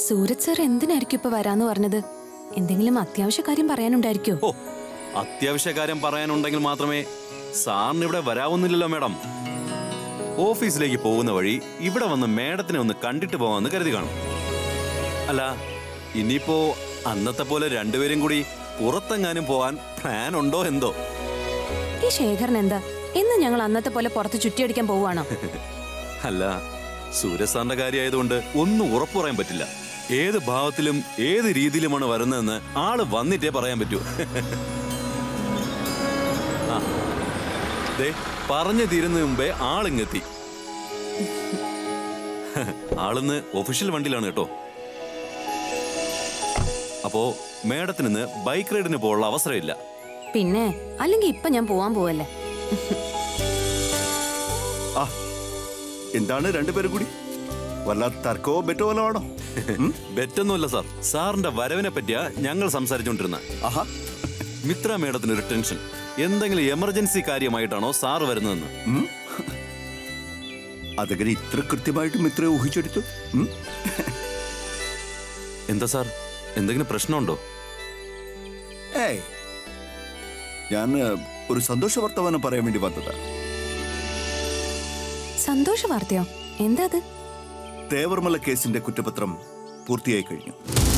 Sooraj sir എന്തിനായിരിക്കും ഇപ്പൊ വരാന്ന് പറഞ്ഞത് എന്തെങ്കിലും അത്യാവശ്യ കാര്യം പറയാനുണ്ടായിരിക്കോ ഓ അത്യാവശ്യ കാര്യം പറയാനുണ്ടെങ്കിൽ മാത്രമേ സാറിന് ഇവിടെ വരാവുന്നില്ലല്ലോ മേഡം ഓഫീസിലേക്ക് പോകുന്ന വഴി ഇവിടെ വന്ന് മേഡത്തിനെ ഒന്ന് കണ്ടിട്ട് പോകാമെന്ന് കരുതി കാണും അല്ല ഇനിയിപ്പോ അന്നത്തെ പോലെ രണ്ടുപേരും കൂടി പുറത്തെങ്ങാനും പോകാൻ പ്ലാൻ ഉണ്ടോ എന്തോ ഈ ശേഖരൻ എന്താ എന്ന് ഞങ്ങൾ അന്നത്തെ പോലെ പുറത്ത് ചുറ്റിയടിക്കാൻ പോവാണോ അല്ല സൂരജ് സാറിന്റെ കാര്യമായതുകൊണ്ട് ഒന്നും ഉറപ്പു പറയാൻ പറ്റില്ല ഏത് ഭാവത്തിലും ഏത് രീതിയിലുമാണ് വരുന്നതെന്ന് ആള് വന്നിട്ടേ പറയാൻ പറ്റൂ ആ. ദേ പറഞ്ഞു തീരുന്നതിന് മുമ്പേ ആളിങ്ങെത്തി ആളിന്ന് ഒഫീഷ്യൽ വണ്ടിയിലാണ് കേട്ടോ അപ്പോ മേഡത്തിന് ഇന്ന് ബൈക്ക് റൈഡിന് പോകാനുള്ള അവസരമില്ല പിന്നെ അല്ലെങ്കിൽ ഇപ്പൊ ഞാൻ പോവാൻ പോവല്ലേ ആ എന്താണ് രണ്ടുപേരും കൂടി വല്ലാത്ത തർക്കമോ ബെറ്റോ വല്ലോ ആണോ ഉം? ബെറ്റൊന്നുമല്ല സാർ സാറിന്റെ വരവിനെ പറ്റിയാ ഞങ്ങൾ സംസാരിച്ചുകൊണ്ടിരുന്ന ആഹാ മിത്ര മേഡത്തിന് ഒരു ടെൻഷൻ എന്തെങ്കിലും എമർജൻസി കാര്യമായിട്ടാണോ സാർ വരുന്നതെന്ന് ഉം? അതങ്ങനെ ഇത്ര കൃത്യമായിട്ട് മിത്ര ഊഹിച്ചെടുത്തു ഉം? എന്താ സാർ എന്തെങ്കിലും പ്രശ്നമുണ്ടോ ഏയ് ഞാൻ ഏ, ഒരു സന്തോഷ വർത്തമാനം പറയാൻ വേണ്ടി വന്നതാ സന്തോഷ വാർത്തയോ എന്താ അത് തേവർമല കേസിന്റെ കുറ്റപത്രം പൂർത്തിയായി കഴിഞ്ഞു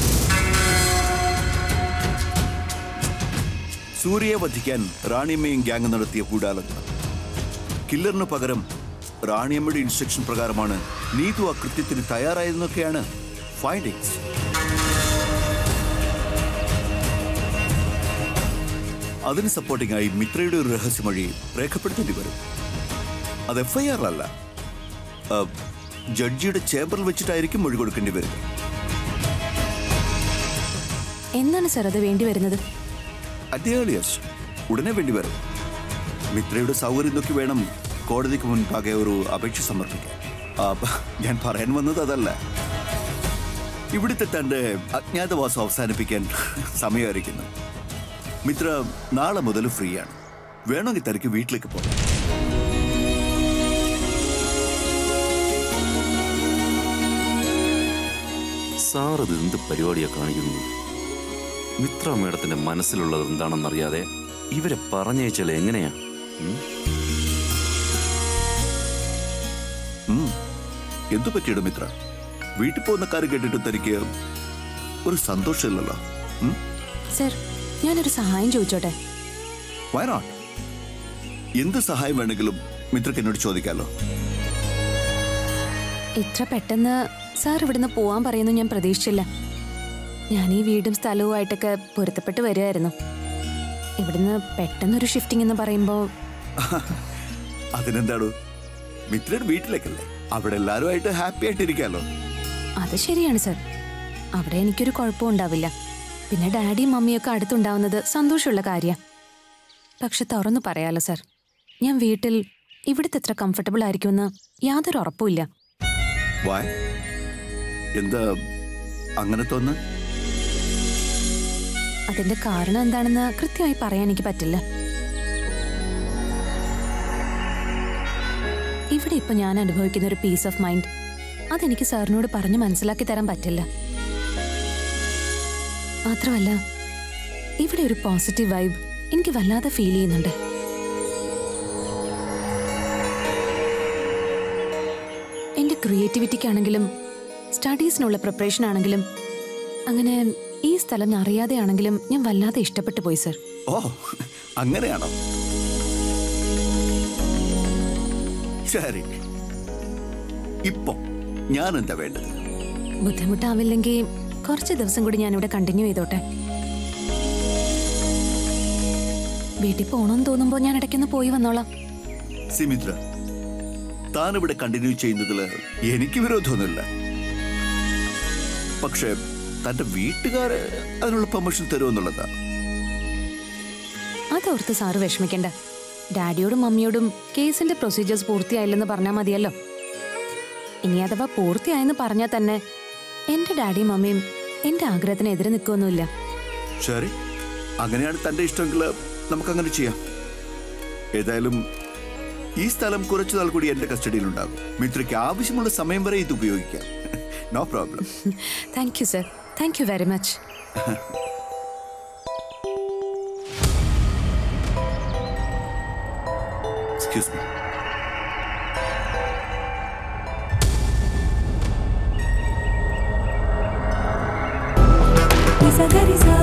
സൂര്യയെ വധിക്കാൻ റാണിയമ്മയും ഗ്യാങ് നടത്തിയ ഗൂഢാലോചന കില്ലറിന് പകരം റാണിയമ്മയുടെ ഇൻസ്ട്രക്ഷൻ പ്രകാരമാണ് നീതു ആ കൃത്യത്തിന് തയ്യാറായതെന്നൊക്കെയാണ് ഫൈൻഡിങ്സ് അതിന് സപ്പോർട്ടിംഗ് ആയി മിത്രയുടെ ഒരു രഹസ്യമൊഴി രേഖപ്പെടുത്തേണ്ടി വരും അത് എഫ്ഐആറിലല്ല ആ, ജഡ്ജിയുടെ ചേംബറിൽ വെച്ചിട്ടായിരിക്കും മൊഴി കൊടുക്കേണ്ടി വരിക എന്നാണ് സാർ അത് വേണ്ടി വരുന്നത് അറ്റ് ദി ഏർലിയസ്റ്റ് ഉടനെ വേണ്ടി വരും മിത്രയുടെ സൗകര്യം നോക്കി വേണം കോടതിക്ക് മുൻപാകെ ഒരു അപേക്ഷ സമർപ്പിക്കാൻ ആ, ഞാൻ പറയാൻ വന്നത് അതല്ല ഇവിടുത്തെ തന്റെ അജ്ഞാതവാസം അവസാനിപ്പിക്കാൻ സമയമായിരിക്കുന്നു മിത്ര നാളെ മുതൽ ഫ്രീ ആണ് വേണമെങ്കിൽ തനിക്ക് വീട്ടിലേക്ക് പോകാം സാർ ഇത് എന്ത് പരിപാടിയാ കാണിക്കുന്നത് മിത്ര മേഡത്തിന്റെ മനസ്സിലുള്ളത് എന്താണെന്നറിയാതെ ഇവരെ പറഞ്ഞയച്ചാൽ എങ്ങനെയാ ഉം? ഉം. എന്തു പറ്റിയിടും മിത്ര വീട്ടിൽ പോകുന്ന കാര്യം കേട്ടിട്ട് തനിക്ക് ഒരു സന്തോഷമില്ലല്ലോ ഉം? സർ ഞാനൊരു സഹായം ചോദിച്ചോട്ടെ Why not? എന്ത് സഹായം വേണമെങ്കിലും മിത്രക്ക് എന്നോട് ചോദിക്കാലോ ഇത്ര പെട്ടെന്ന് സാർ ഇവിടുന്ന് പോവാൻ പറയുന്നു ഞാൻ പ്രതീക്ഷിച്ചില്ല ഞാൻ ഈ വീടും സ്ഥലവുമായിട്ടൊക്കെ പൊരുത്തപ്പെട്ട് വരികയായിരുന്നു ഇവിടുന്ന് പെട്ടെന്നൊരു ഷിഫ്റ്റിംഗ് എന്ന് പറയുമ്പോൾ അതിനെന്താടോ മിത്രയുടെ വീട്ടിലേക്കല്ലേ അവിടെ എല്ലാവരുമായിട്ട് ഹാപ്പി ആയിട്ട് ഇരിക്കാലോ അത് ശരിയാണ് സർ അവിടെ എനിക്കൊരു കുഴപ്പവും ഉണ്ടാവില്ല പിന്നെ ഡാഡിയും മമ്മിയൊക്കെ അടുത്തുണ്ടാവുന്നത് സന്തോഷമുള്ള കാര്യമാണ് പക്ഷെ തുറന്നു പറയാലോ സർ ഞാൻ വീട്ടിൽ ഇവിടുത്തെ എത്ര കംഫർട്ടബിൾ ആയിരിക്കുമെന്ന് യാതൊരു ഉറപ്പുമില്ല വായ് എന്താ അങ്ങനെ തോന്നുന്നു അതിന്റെ കാരണം എന്താണെന്ന് കൃത്യമായി പറയാൻ എനിക്ക് പറ്റില്ല ഇവിടെ ഇപ്പൊ ഞാൻ അനുഭവിക്കുന്ന ഒരു പീസ് ഓഫ് മൈൻഡ് അതെനിക്ക് സാറിനോട് പറഞ്ഞ് മനസ്സിലാക്കി തരാൻ പറ്റില്ല മാത്രമല്ല ഇവിടെ ഒരു പോസിറ്റീവ് വൈബ് എനിക്ക് വല്ലാതെ ഫീൽ ചെയ്യുന്നുണ്ട് എന്റെ ക്രിയേറ്റിവിറ്റിക്കാണെങ്കിലും സ്റ്റഡീസിനുള്ള പ്രിപ്പറേഷൻ ആണെങ്കിലും അങ്ങനെ ഈ സ്ഥലം ഞാൻ അറിയാതെയാണെങ്കിലും ഞാൻ വല്ലാതെ ഇഷ്ടപ്പെട്ടു പോയി സർ ഓ അങ്ങനെയാണോ ശരി ഇപ്പൊ ഞാൻ എന്താ വേണ്ടത് ബുദ്ധിമുട്ടാവില്ലെങ്കിൽ കുറച്ച് ദിവസം കൂടി ഞാനിവിടെ കണ്ടിന്യൂ ചെയ്തോട്ടെ വീട്ടിൽ പോകണമെന്ന് തോന്നുമ്പോൾ ഞാൻ ഇടയ്ക്കൊന്ന് പോയി വന്നോളാം സിമിത്ര താൻ ഇവിടെ കണ്ടിന്യൂ ചെയ്യുന്നതിൽ എനിക്ക് വിരോധമൊന്നുമില്ല പക്ഷേ തന്റെ വീട്ടുകാര് അതിനുള്ള പെർമിഷൻ തരുമെന്നുള്ളതാ അതോർത്ത് സാറ് വിഷമിക്കണ്ട ഡാഡിയോടും മമ്മിയോടും കേസിന്റെ പ്രൊസീജിയേഴ്സ് പൂർത്തിയായില്ലെന്ന് പറഞ്ഞാൽ മതിയല്ലോ ഇനി അഥവാ പൂർത്തിയായെന്ന് പറഞ്ഞാൽ തന്നെ എന്റെ ഡാഡിയും മമ്മിയും എന്റെ ആഗ്രഹത്തിനെതിരെ നിൽക്കൊന്നുമില്ല ശരി അങ്ങനെയാണ് തന്റെ ഇഷ്ടമെങ്കിൽ നമുക്കങ്ങനെ ചെയ്യാം ഏതായാലും ഈ സ്ഥലം കുറച്ചു നാൾ കൂടി എന്റെ കസ്റ്റഡിയിലുണ്ടാകും മിത്രയ്ക്ക് ആവശ്യമുള്ള സമയം വരെ ഇത് ഉപയോഗിക്കാം no problem thank you sir thank you very much excuse me Isa gari sa